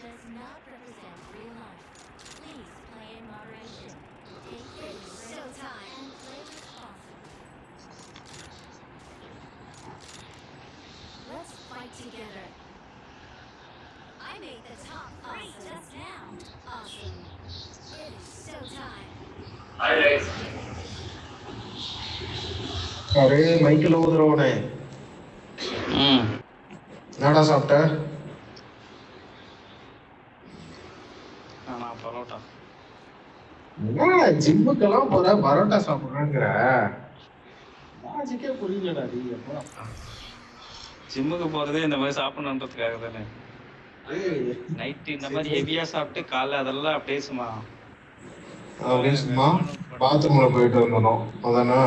does not represent real life. Please play in moderation. Take care of your Showtime. and play responsibly. Let's fight together. I made the top three just now. Awesome. It is showtime. அரே மைக்கில் ஊதுறவனே ம் என்னடா சாப்பிட்ட ஆனா பரோட்டா என்ன ஜிம்முக்கெல்லாம் போற பரோட்டா சாப்பிடுறேங்கிற லாஜிக்கே புரியலடா நீ எப்பா ஜிம்முக்கு போறதே இந்த மாதிரி சாப்பிடணுன்றதுக்காக தானே ஏய், நைட்டு இந்த மாதிரி ஹெவியா சாப்பிட்டு காலைல அதெல்லாம் அப்படியே சும்மா அப்படியே சும்மா பாத்ரூம்ல போயிட்டு வந்துடும் அதானே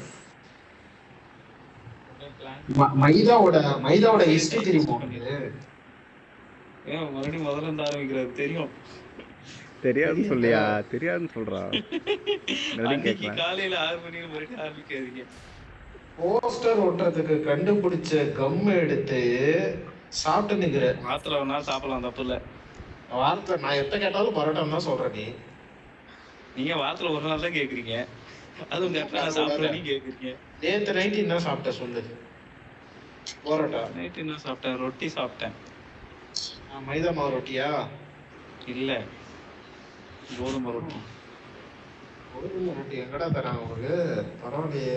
ம- மைதாவோட மைதாவோட ஹிஸ்டரி தெரியுமா உனக்கு ஏன் மறுபடியும் முதல்ல இருந்து ஆரம்பிக்கிறது தெரியும் தெரியாதுன்னு சொல்லியா தெரியாதுன்னு சொல்றா மறுபடியும் அன்னைக்கு கேட்கலாம் காலையில ஆறு மணிக்கு மறுபடியும் ஆரம்பிக்காதீங்க போஸ்டர் ஒட்டுறதுக்கு கண்டுபிடிச்ச கம் எடுத்து சாப்பிட்டு நிக்கிற மாத்திரை வேணா சாப்பிடலாம் தப்பு இல்ல வார்த்தை நான் எப்ப கேட்டாலும் பரோட்டான்னு தான் சொல்றேன் நீ நீங்க வாரத்துல ஒரு நாள் தான் கேக்குறீங்க அதுவும் கரெக்டா சாப்பிடறேன்னு கேக்குறீங்க நேத்து நைட்டு என்ன சாப்பிட்ட சொல்லு பரோட்டா நைட்டு என்ன சாப்பிட்டேன் ரொட்டி சாப்பிட்டேன் ஆ, மைதா மாவு ரொட்டியா இல்ல கோதுமை ரொட்டி கோதுமை ரொட்டி எங்கடா தராங்க உங்களுக்கு பரவாயில்லையே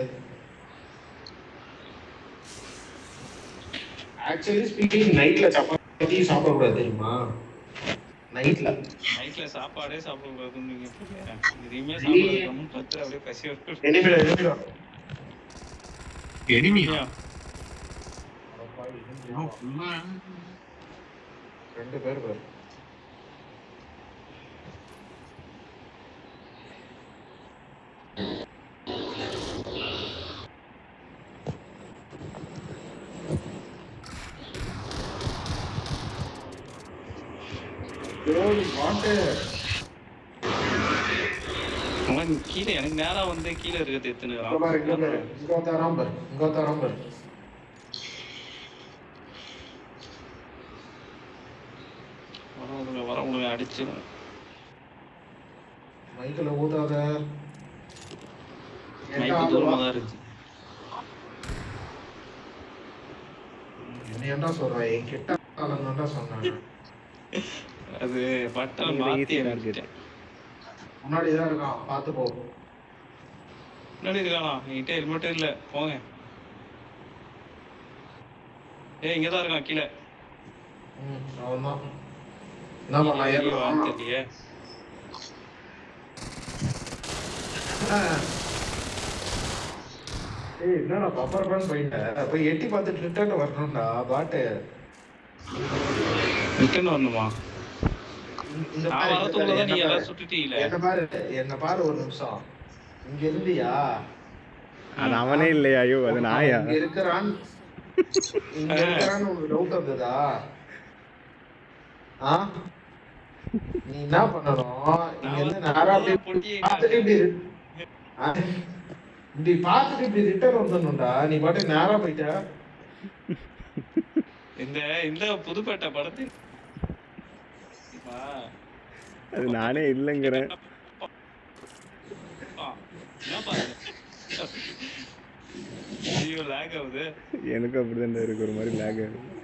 ஆக்சுவலி ஸ்பீக்கிங் நைட்ல சப்பாத்தி சாப்பிடக்கூடாது தெரியுமா நைட்ல நைட்ல சாப்பாடே சாப்பிட கூடாதுன்னு நீங்க சொல்றீங்க. எதையுமே சாப்பிடாம பத்து அப்படியே பசி வரும். எனிமிடா எனிமிடா எனிமியா? ரெண்டு பேர் பேர் மாட்டு அவன் கீழே எனக்கு நேரா வந்து கீழே இருக்கிறது இங்க பாரு இங்க பாரு எத்துனுறான் இங்க தரான் பாரு இங்க தரான் பாரு வரவங்க வரவங்க அடிச்சு மைக்கில் ஊதாத மைக்கு தூரமா தான் இருந்துச்சு என்ன ஏன்டா சொல்ற என் கிட்ட ஆளுங்கடா சொன்னாங்க அது பட்டன் இது மாத்தி easy அடிச்சிட்டேன் முன்னாடி தான் இருக்கான் பார்த்து போ முன்னாடி இருக்கானா என்கிட்ட ஹெல்மெட்டே இல்ல போங்க ஏய் இங்கதான் இருக்கான் கீழே ம் அவன் தான் என்ன பண்ணலாம் வெளிய ஏறலாம் வான்னு தெரியலையே ஏய் என்னடா பப்பர் பண்ண போயிட்ட போய் எட்டி பார்த்துட்டு ரிட்டர்ன் வரணும்டா பாட்டு ரிட்டர்ன் வரணுமா இந்த நான் பாரு, வரதுக்குள்ளதான் நீ என்ன எல்லாம் பாரு. சுட்டுட்டீங்களே என்ன பாரு என்ன பாரு ஒரு நிமிஷம் இங்க இருந்தியா அது அவனே இல்லையா ஐயோ அது நாயா இங்க இருக்கிறான் இங்க இருக்கிறான்னு உங்களுக்கு டவுட் வந்ததா ஆ நீ என்ன பண்ணணும் இங்க இருந்து நேரா அப்படியே பொட்டியை பார்த்துட்டு இப்படி இரு- ஆ, இப்படி பார்த்துட்டு இப்படி ரிட்டர்ன் வந்துடணும்டா நீ பாட்டு நேரா போயிட்ட இந்த இந்த புதுப்பேட்டை படத்தை ஆ, அது நானே இல்லைங்கிறேன் ஆ, என்ன பாருங்க ஐயோ லேக் ஆகுது எனக்கும் அப்படிதான் இருக்கு ஒரு மாதிரி லேக்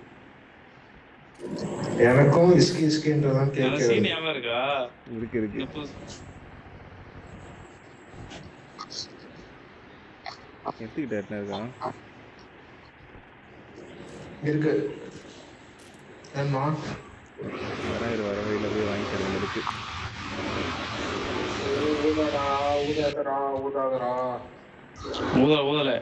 எனக்கும் இஸ்கி இஸ்கின்றதான் அந்த கேட்குது சீன் ஞாபகம் இருக்கா இருக்கு இருக்கு இந்த புது எடுத்துக்கிட்ட என்ன இருக்கான் இருக்கு ஏம்மா வரேன் இரு வர வழியில போய் வாங்கிக்கிறேன் இருக்கு ஊதாடா ஊதாதடா ஊதாதடா ஊதல ஊதல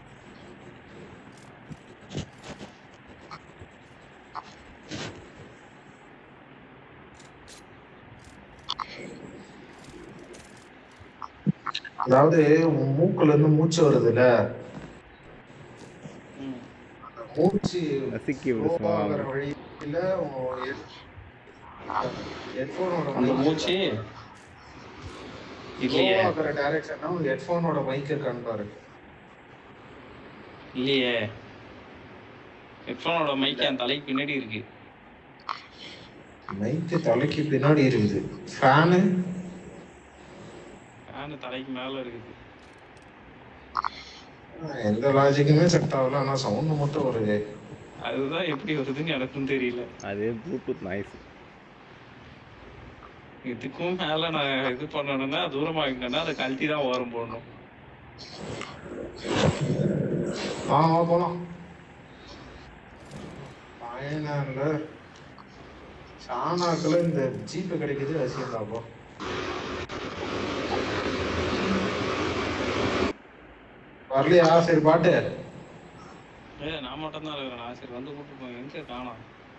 அதாவது உன் மூக்குல இருந்து மூச்சு வருதுல்ல ம். அந்த மூச்சு நசுக்கி விடு flow சும்மா. ஆகுற வழியில ஹெட்ஃபோனோட அந்த மூச்சு இல்லையே ஆகிற டைரக்ஷன்னா உங்க ஹெட்ஃபோனோட மைக் இருக்கான்னு பாரு இல்லையே ஹெட்ஃபோனோட மைக் என் தலைக்கு பின்னாடி இருக்கு மைக்கு தலைக்கு பின்னாடி இருக்குது ஃபேனு ஃபேனு தலைக்கு மேல இருக்குது எந்த லாஜிக்குமே செட் ஆகல ஆனா சவுண்ட் மட்டும் வருது அதுதான் எப்படி வருதுன்னு எனக்கும் தெரியல அது ப்ளூடூத் நாய்ஸ் இதுக்கும் மேல நான் இது பண்ணணும்னா தூரமா இருக்கேன்னா அதை கழட்டி தான் ஓரம் போடணும் ஆ வா போலாம் பயனால சாணாக்குல இந்த ஜீப்பு கிடைக்குது அசியம் தாப்பா வரலையா சரி பாட்டு ஏ நான் மட்டும் தான் இருக்கிறேன் நான் சரி வந்து கூப்பிட்டு போங்க எங்க காணோம்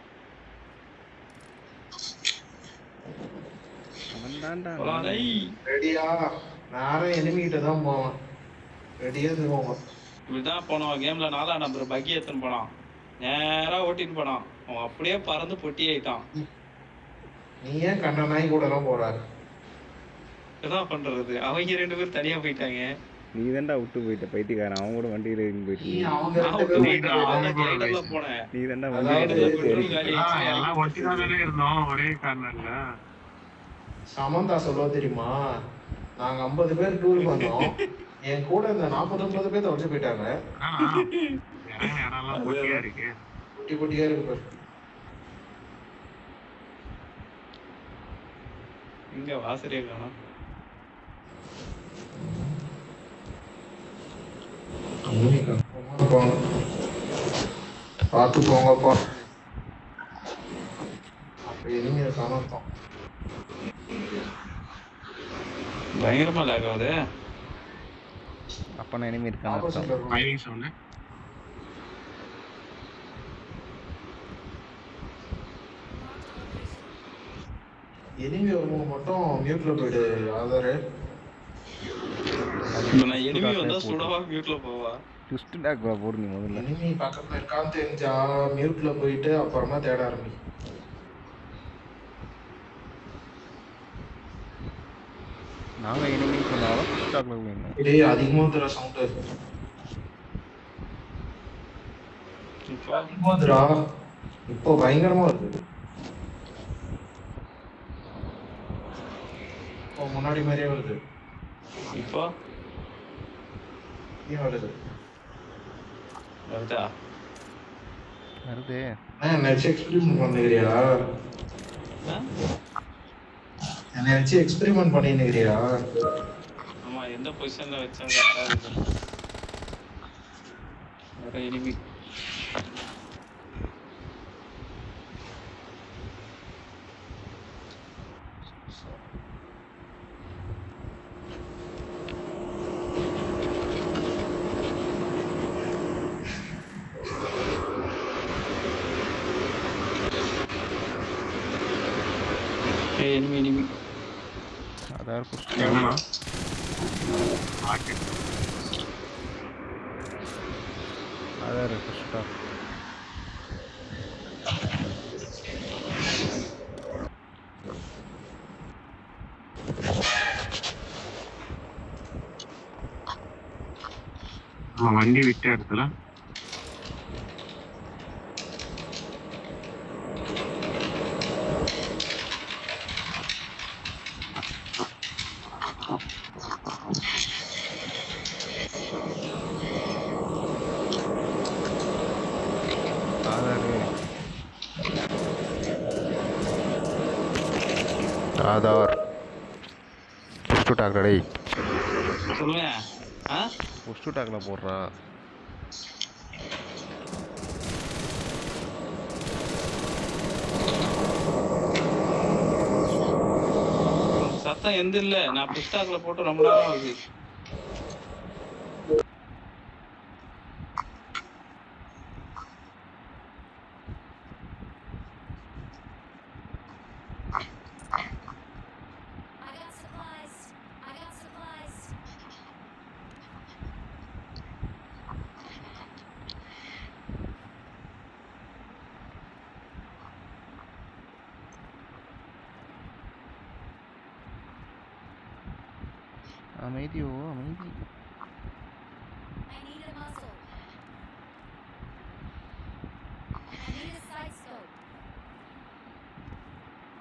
அவன் தான்டா போலாம் டேய். ரெடியா நேரம் எனிமிகிட்ட தான் போவேன் ரெடியா இருக்கோங்க இப்படிதான் போனோம் கேம்ல நாலாம் நம்பர் பக்கி எடுத்துன்னு போனான் நேரா ஓட்டிட்டு போனான் அவன் அப்படியே பறந்து பொட்டி ஆயிட்டான் நீ ஏன் கண்ண நாய் கூட எல்லாம் போற என்ன பண்றது அவங்க ரெண்டு பேரும் தனியா போயிட்டாங்க நீ தான்டா விட்டு போயிட்ட பைத்தியக்காரன் அவன் கூட வண்டியில இருந்து நீ போயிட்டு அவங்க நான் ரெண்டு ஒரு பேரும் glider- போயிட்டு நான் gliderல போனேன் நீ தான்டா அதாவது வண்டியில petrol சரி காலி ஆ, ஆயிடுச்சு. எல்லாம் ஒட்டி தானே இருந்தோம் ஒரே கார்னர்ல சமந்தா சொல்ல தெரியுமா நாங்க 50 பேர் டூர் வந்தோம் என் கூட இந்த 49 பேர் வச்சு போயிட்டாங்க ஆனா இறங்க இடம்லாம் ஒட்டியா இருக்கு குட்டி குட்டியா இருக்கு பாரு இங்க வாசரே காணோம் போங்க. பார்த்து போங்கப்பா அப்ப இனிமே சமந்தம் பயங்கரமா லேக் ஆகுது அப்ப நான் இனிமே இருக்கான்னு அர்த்தம் ஆப்போசிட்ல இருக்கும் ஃபைவிங் சவுண்டு எனிமி வரும்போது மட்டும் மியூட்ல போயிடு ஆதாரு இப்ப நான் எனிமி வந்தா சுடவா மியூட்ல போவா ட்விஸ்ட் டாக் போடு நீ முதல்ல எனிமி பக்கத்துல இருக்கான்னு தெரிஞ்சா மியூட்ல போயிட்டு அப்புறமா தேட ஆரம்பி நாங்க இனிமே சொன்னாலும் ட்விஸ்ட் டாக்ல போயிடணும் டேய் அதிகமா தர சவுண்ட் இப்போ அதிகமாதுடா இப்போ பயங்கரமா வருது இப்போ முன்னாடி மாதிரியே வருது இப்போ ஏன் வருது வருதா வருது என்ன வச்சு எக்ஸ்பெரிமெண்ட் பண்ணுகிறியா ஆ? என்னை வச்சு எக்ஸ்பெரிமெண்ட் பண்ணினுக்கிறியா ஆமா எந்த பொசிஷன்ல வச்சா கரெக்டா இருக்கும் வேற எனிமி ஏய் எனிமி எனிமி அதான் ட்விஸ்ட் எங்கண்ணா ஆட்டு அதான் ட்விஸ்ட் டாக் நம்ம வண்டி விட்ட இடத்துல ஆதார் ஆதார் புஷ்டு டாக்ல டேய் சொல்லுங்க ஆ புஷ்டு டாக்ல போடுறா சத்தம் எந்த இல்ல நான் புஸ்டாக்ல போட்டு ரொம்ப நேரம் ஆகுது I got supplies. I got supplies. அமைதியோ அமைதி I need a muzzle. I need a side scope.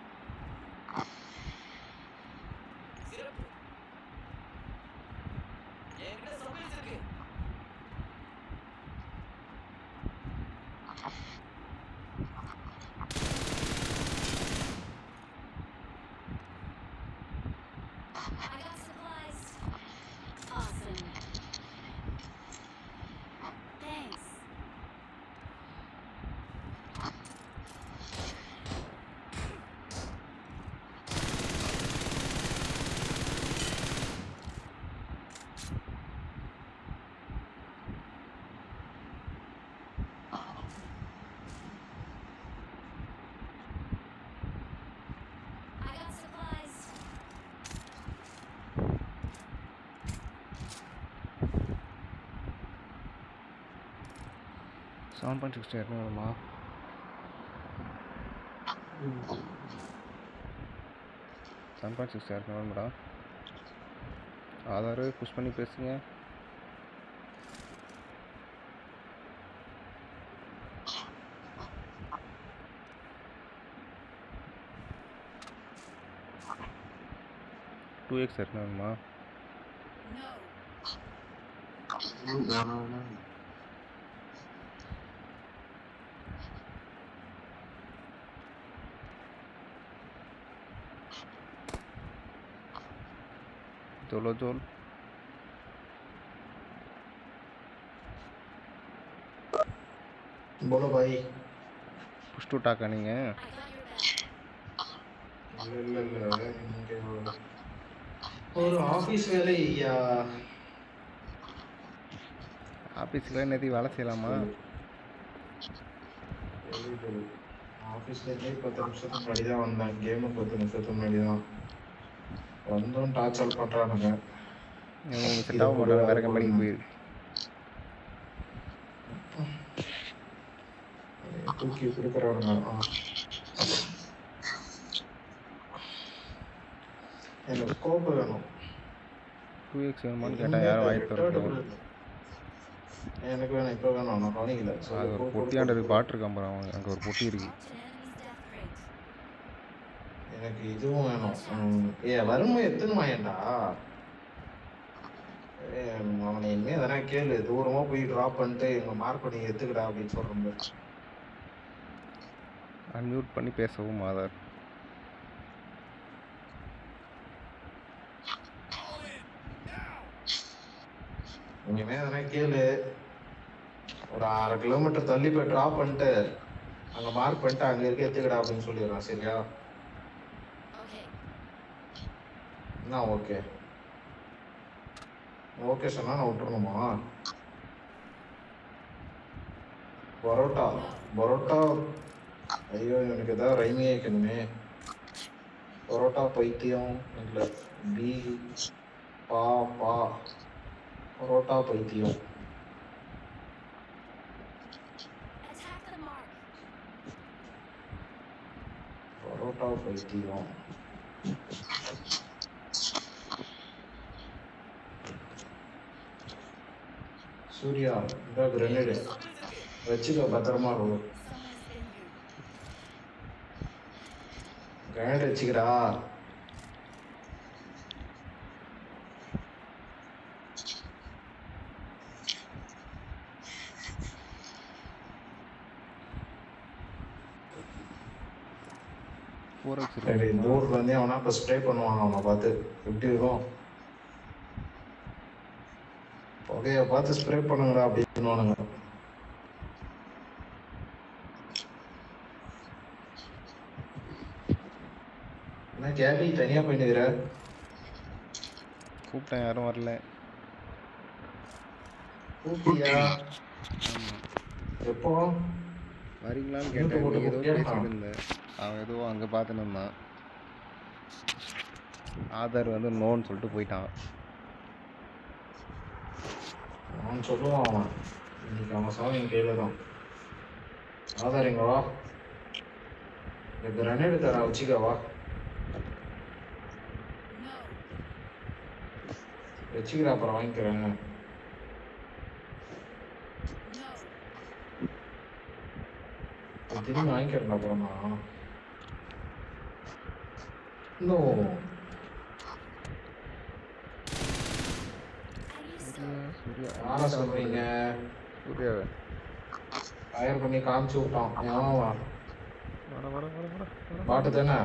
Seven point sixty வேணுமா செவன் பாயிண்ட் சிக்ஸ்டி இருக்கணும் மேடம் ஆதார் புஷ் பண்ணி பேசுங்க டூ எக்ஸ் இருக்கணுமா चलो चल போல பாய் புஷ் டு டாக்கா நீங்கள் I got your back. இல்ல இல்ல இல்ல இங்க ஒரு ஆபீஸ் வேலை ஐயா ஆஃபீஸில் நேற்று வேலை செய்யலாமா ஆஃபீஸ்ல இருந்தே பத்து நிமிஷத்துக்கு முன்னாடி தான் வந்தேன் கேமு பத்து நிமிஷத்துக்கு முன்னாடி தான் வந்தும் டார்ச்சர் பண்றானுங்க உங்களுக்கு செட் ஆக மாட்டாங்க வேறு கம்பெனிக்கு போயிரு தூக்கி கொடுக்குறானுங்க ஆ. எனக்கு ஸ்கோப் வேணும் டூ எக்ஸ் வேணுமான்னு கேட்டால் யாரும் வாங்கி தரட்டும் எனக்கு வேணும் இப்போ வேணும் நான் கவனிக்கல So, அது ஒரு கொடு, கொடு, பொட்டியாண்டது கொடு. பாட்டிருக்கான் பாரு அவன் அங்கே ஒரு பொட்டி இருக்கு Marked an enemy's death rate. எனக்கு இதுவும் வேணும் ம், ஏ வறுமை எத்தனை வாயண்டா ஏ, அவனை இனிமே எதனா கேளு தூரமா போய் டிராப் பண்ணிட்டு எங்க மார்க் பண்ணி எடுத்துக்கடா அப்படின்னு சொல்றேன் அன்மியூட் பண்ணி பேசவும் ஆதார் இனிமே எதனா கேளு ஒரு அரை கிலோமீட்டர் தள்ளி போய் டிராப் பண்ணிட்டு அங்க மார்க் பண்ணிட்டு அங்க இருக்க எடுத்துக்கடா அப்படின்னு சொல்லிடுறான் சரியா Okay. என்ன ஓகே ஓகே சொன்னா நான் விட்டுறணுமா பரோட்டா பரோட்டா ஐயோ எனக்கு ஏதாவது ரைமே வைக்கணுமே பரோட்டா பைத்தியம் இல்லை பி பா பா பரோட்டா பைத்தியம் Attack the mark. பரோட்டா பைத்தியம் சூர்யா இந்த கிரனேடு வச்சுக்க பத்திரமா இருக்கும் Someone's been here. கிரனேட் வச்சுக்கிறா ஃபோர் எக்ஸ் சரி இந்த ஊர்ல இருந்தே அவனா இப்போ ஸ்ப்ரே பண்ணுவாங்க அவனை பார்த்து எப்படி இருக்கும் புகைய பார்த்து ஸ்ப்ரே பண்ணுங்கடா அப்படின்னு என்ன கேபி தனியா பண்ணிக்கிற கூப்பிட்டேன் யாரும் வரல கூப்பிட்டியா ஆமாம் எப்போ வரீங்களான்னு Mute கேட்டேன் போட்டு நீ ஏதோ கூப்பிட்டியா? பேசிட்டு இருந்தேன் அவன் ஏதோ அங்கே பார்த்துன்னு இருந்தான் ஆதார் வந்து நோன்னு சொல்லிட்டு போயிட்டான் அவன் சொல்லுவான் அவன் இன்னைக்கு அவன் சாமி என் கையில தான் ஆதார் இங்க வா இந்த கிரனேடு தரேன் வச்சுக்க வா No. வச்சுக்கிறேன் அப்புறம் வாங்கிக்கிறேன் No. இது திரும்பி வாங்கிக்கிறேன் அப்புறம் நான் இன்னும் I used சூர்யா யாரை சொல்றீங்க சூர்யாவை ஃபயர் பண்ணி காமிச்சு விட்டான் ஏன் வா வர வர வர வர வர பாட்டு தானே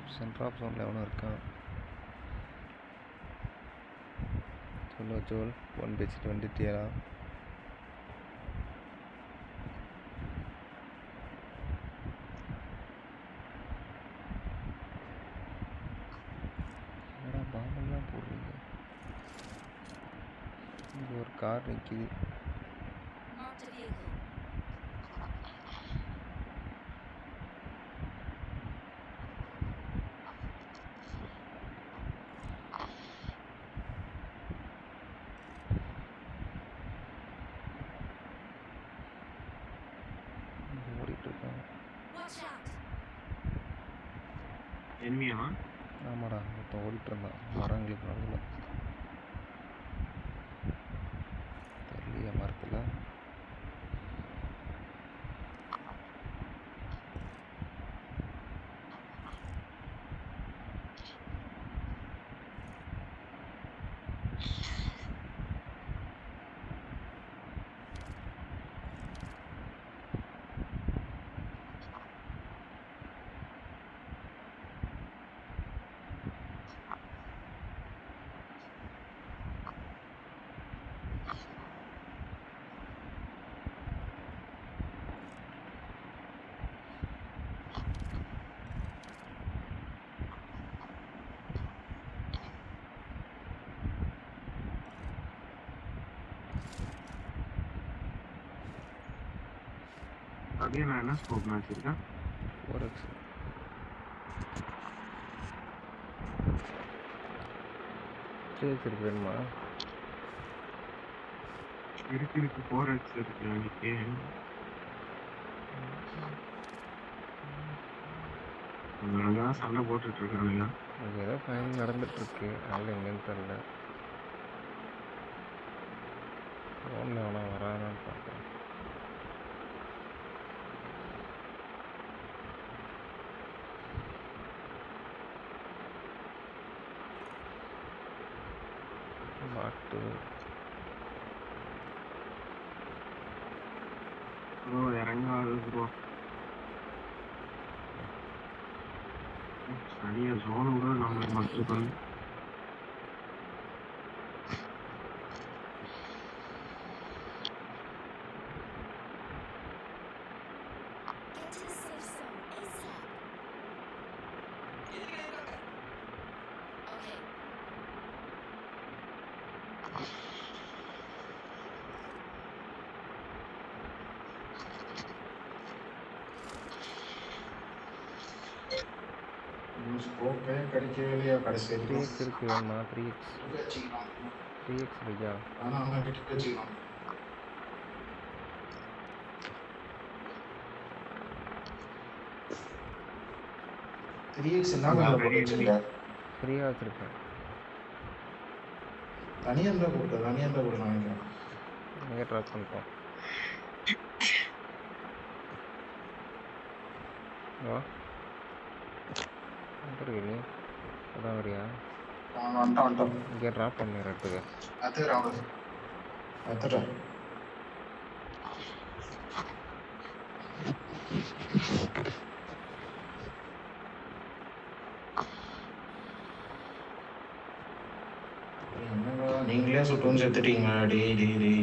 சென்டர் ஆஃப் ஜோனில் எவனும் இருக்கான் சொல்லு ஜோல் ஒன் பேசிட்டு வந்துட்டியா என்னடா பாம்பெல்லாம் போடுறீங்க இங்கே ஒரு கார் நிற்கிது Marked a vehicle. இங்கே ஓடிட்டு இருக்கான் Watch out! என்மியா ஆமாடா ஒருத்தன் ஓடிட்டு இருந்தான் மரங்களுக்கு நடுவில் தெரியலையா மரத்தில் அப்படியே நான் என்ன ஸ்கோப் வச்சிருக்கேன் ஃபோர் எக்ஸ் த்ரீ எக்ஸ் இருக்கு வேணுமா இருக்கு இருக்கு ஃபோர் எக்ஸ் இருக்கு எனக்கு அங்கதான் சண்டை போட்டுட்டு இருக்கானுங்க இங்கே ஏதோ ஃபைனல் நடந்துட்டுருக்கு அதில் எங்கேன்னு தெரில ஃபோனில் எவனா வரானான்னு பார்க்குறேன் பாட்டு ப்ரோ இறங்காது ப்ரோ சரியா ஜோன் கூட நம்மளுக்கு மட்டும் பண்ணு Get to the safe zone ASAP. Okay. இன்னும் ஸ்கோப்பே கிடைக்கவே இல்லையா கடைசி த்ரீ வரைக்கும் எக்ஸ் இருக்கு வேணுமா த்ரீ எக்ஸ் கிட்ட வச்சுக்கலாம் த்ரீ எக்ஸ் இருக்கா ஆனால் ஆனால் கிட்ட வச்சுக்கலாம் த்ரீ எக்ஸ் என்ன அதான் போட்டு very வச்சிருக்க ஃப்ரீயாக வச்சுருக்கேன் தனியாக இருந்தால் கொடுத்த தனியாக இருந்தால் கொடுத்து வாங்கிக்கிறேன் எங்கே ட்ராப் பண்ணிட்டோம் வா எங்கே இருக்கு நீ அதான் வரியா அவன் வந்துட்டான் வந்துட்டான் இங்கே ட்ராப் பண்ணி இடத்துக்கு கத்துக்கிறேன் அவனுக்கு கத்துட்டேன் என்னடா நீங்களே சுட்டு வந்து செத்துட்டீங்களா டேய் டேய் டேய்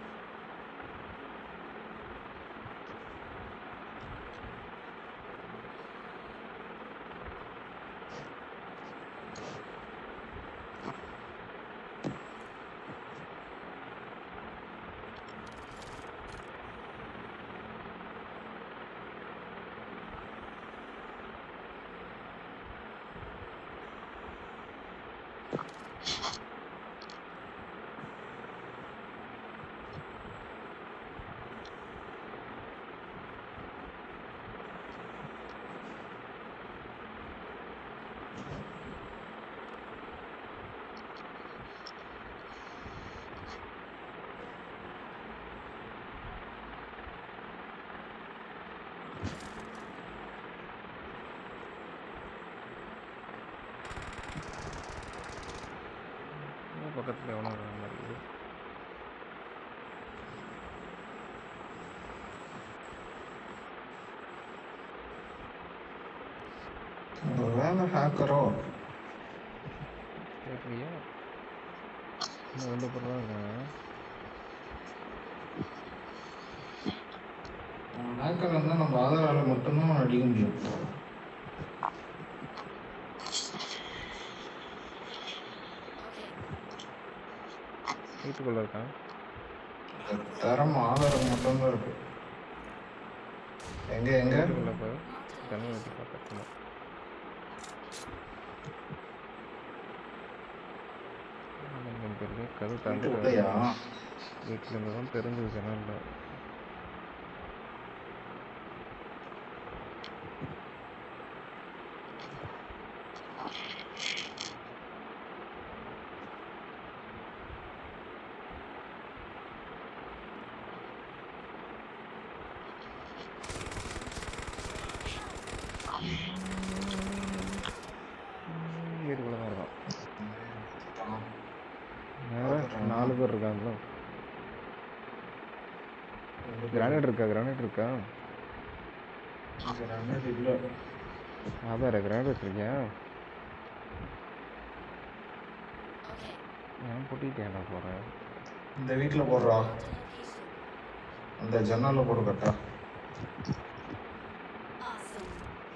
பக்கத்தில் எவனோ வர மாதிரி இருக்குது ஒரு வேலை நான் தான் ஹேக்கரோ கேட்குறியா இன்னும் ரெண்டு பேர் தான் இருக்காங்க ஹேக்கர் இருந்தால் நம்ம ஆதாரால் மட்டும்தான் அடிக்க முடியும் வீட்டுக்குள்ளே இருக்கான் இந்த தரம் ஆதாரம் மட்டும்தான் இருக்கு எங்க எங்க வீட்டுக்குள்ளே போய் ஜன்னல் வச்சு பார்க்கணும் தெரியல கதவு தாண்டி வீட்டுக்குள்ளயா வீட்டில் இருந்து தான் தெரிஞ்சது ஜன்னலில் வீட்டுக்குள்ளே தான் இருக்கான் நேரா நாலு பேர் இருக்காங்களோ கிரானைட் இருக்கா கிரானைட் இருக்கா கிரானைட் இல்லை ஆதார கிரானைட் வச்சிருக்கியா நான் பொட்டிட்டேன் நான் போகிறேன் இந்த வீட்டில் போடுறா அந்த ஜன்னலில் போடு கட்டா Awesome.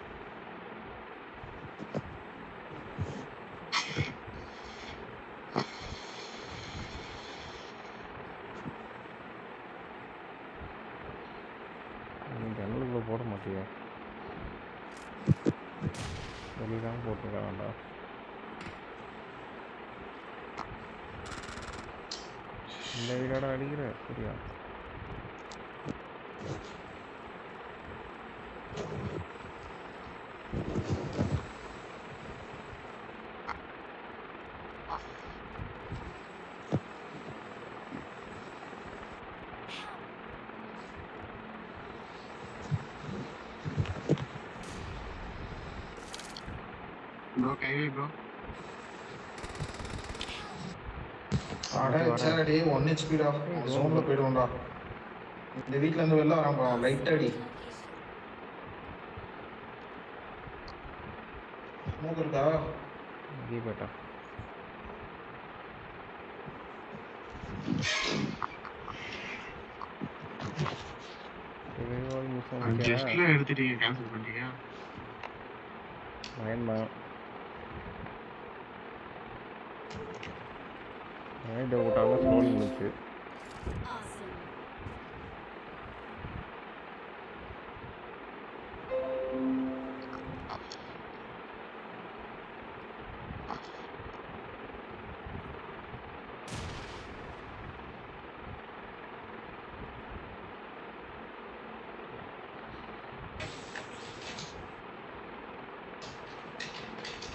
நீ ஜன்னலுக்குள்ளே போட மாட்டியா வெளியெல்லாம் போட்டுருக்க வேண்டாம் இந்த வீடாட அடிக்கிற சரியா ப்ரோ கைவே ப்ரோ அட சரி ஒன் ஹெச்பிடா ஜோனில் போயிடுவோம்டா இந்த வீட்ல இருந்து வெளில வரான்ப்பா லைட் அடி மூக்கு இருக்கா இங்கே போயிட்டான் மிஸ் ஆனிக்கா ஜஸ்ட்ல எடுத்துட்டீங்க கேன்சல் பண்ணிட்டீங்க வேண்டாம் ரைட்டை விட்டாங்க ஸ்லோலி முடிச்சு Awesome.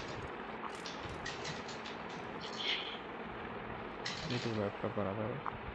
வீட்டுக்குள்ள ப்ரிப்பேர் ஆகாது